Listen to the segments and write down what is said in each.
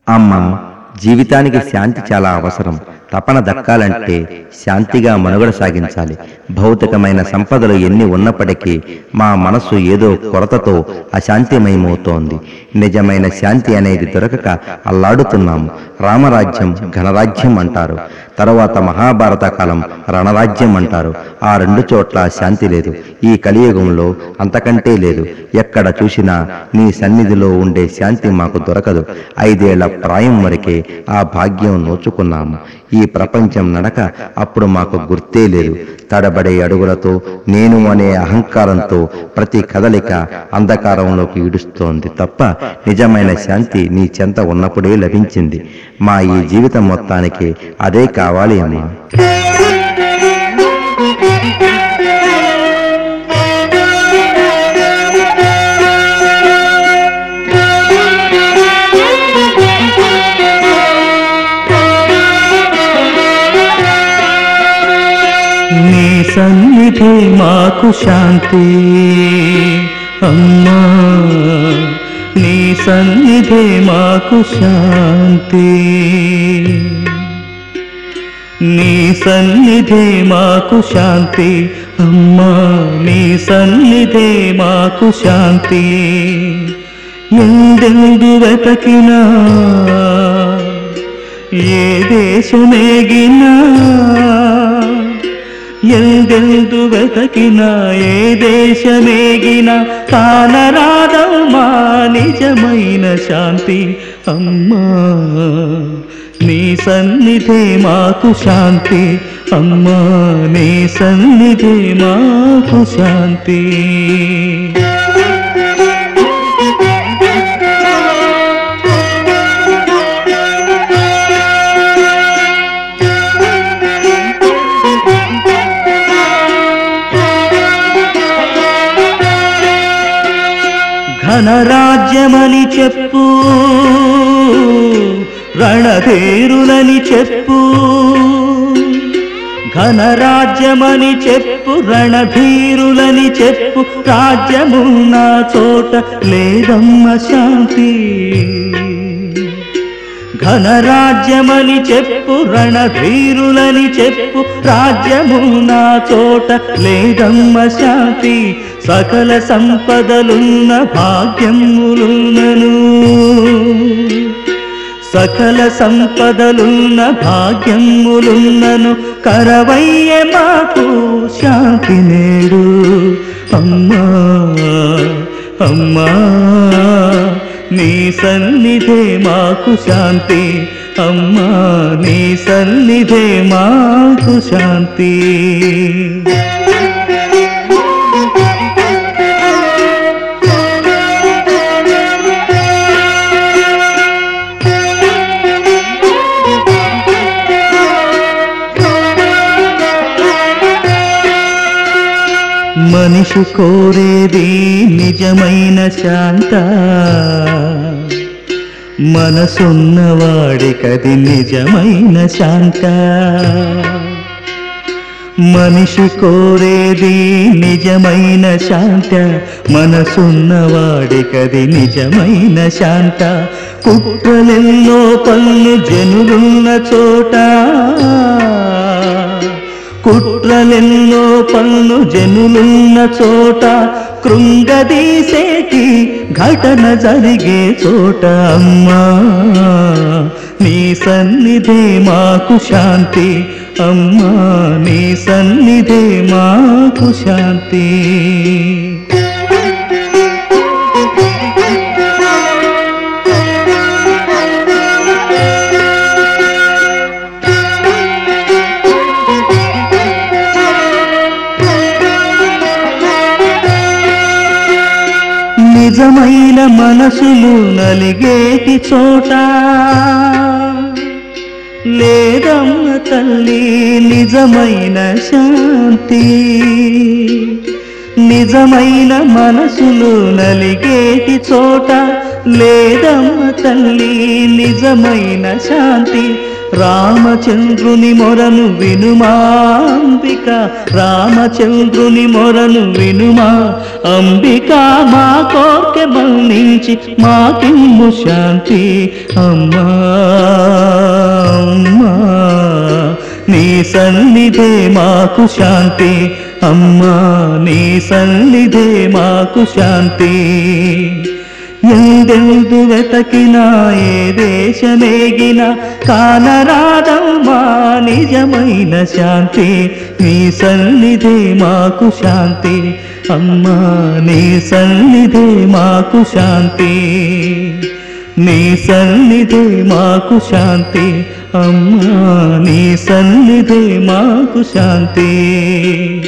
అమ్మ జీవితానికి శాంతి చాలా అవసరం తపన దక్కాలంటే శాంతిగా మనుగడ సాగించాలి భౌతికమైన సంపదలు ఎన్ని ఉన్నప్పటికీ మా మనస్సు ఏదో కొరతతో అశాంతిమయమవుతోంది నిజమైన శాంతి అనేది దొరకక అల్లాడుతున్నాము రామరాజ్యం ఘనరాజ్యం అంటారు తరువాత మహాభారత కాలం రణరాజ్యం అంటారు ఆ రెండు చోట్ల శాంతి లేదు ఈ కలియుగంలో అంతకంటే లేదు ఎక్కడ చూసినా నీ సన్నిధిలో ఉండే శాంతి మాకు దొరకదు ఐదేళ్ల ప్రాయం వరకే ఆ భాగ్యం నోచుకున్నాము ఈ ప్రపంచం నడక అప్పుడు మాకు గుర్తే లేదు తడబడే అడుగులతో నేను అనే అహంకారంతో ప్రతి కదలిక అంధకారంలోకి ఈడుస్తోంది తప్ప నిజమైన శాంతి నీ చెంత ఉన్నప్పుడే లభించింది మా ఈ జీవితం మొత్తానికి అదే కావాలి అమ్మా నీ సన్నిధి మాకు శాంతి అమ్మా నీ సన్నిధి మాకు శాంతి నీ సన్నిధి మాకు శాంతి అమ్మా నీ సన్నిధి మాకు శాంతి ఎందెందు వెతకినా ఏ దేశమేగినా ఎందెందు వెతకినా ఏ దేశమేగినా కానరాదమ్మా నిజమైన శాంతి అమ్మా నీ సన్నిధి మాకు శాంతి అమ్మా నీ సన్నిధి మాకు శాంతి ఘనరాజ్యమని చెప్పు రణధీరులని చెప్పు ఘనరాజ్యమని చెప్పు రణధీరులని చెప్పు రాజ్యమున్న చోట లేదమ్మ శాంతి ఘనరాజ్యమని చెప్పు రణధీరులని చెప్పు రాజ్యము నా చోట లేదమ్మ శాంతి సకల సంపదలున్న భాగ్యములున్నను సకల సంపదలున్న భాగ్యములున్నను కరవయ్య మాకు శాంతి నేడు అమ్మా అమ్మా నీ సన్నిధే మాకు శాంతి అమ్మా నీ సన్నిధే మాకు శాంతి మనిషి కోరేది నిజమైన శాంత మనసున్నవాడికది నిజమైన శాంత మనిషి కోరేది నిజమైన శాంత మనసున్నవాడికది నిజమైన శాంత కుట్రలెన్నో పళ్ళు జనులున్న చోట కుట్రలెన్నో పళ్ళు జనులున్న చోట కృంగదీసేటి ఘటన జరిగే చోట అమ్మా నీ సన్నిధే మాకు శాంతి అమ్మా నీ సన్నిధే మాకు శాంతి నిజమైన మనసులు నలిగేటి చోట లేదమ్మ తల్లి నిజమైన శాంతి నిజమైన మనసులు నలిగేటి చోట లేదమ్మ తల్లి నిజమైన శాంతి రామచంద్రుని మొరను వినుమాంబిక రామచంద్రుని మొరను వినుమా అంబిక మా కోర్కె మన్నించి మాకిమ్ము శాంతి అమ్మా అమ్మా నీ సన్నిధే మాకు శాంతి అమ్మా నీ సన్నిధే మాకు శాంతి ఎందెందు వెతకినా ఏ దేశమేగిన కానరాదమ్మా నిజమైన శాంతి నీ సన్నిధే మాకు శాంతి అమ్మా నీ సన్నిధే మాకు శాంతి నీ సన్నిధే మాకు శాంతి అమ్మా నీ సన్నిధే మాకు శాంతి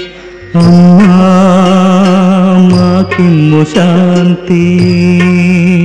అమ్మా మాకిమ్ము శాంతి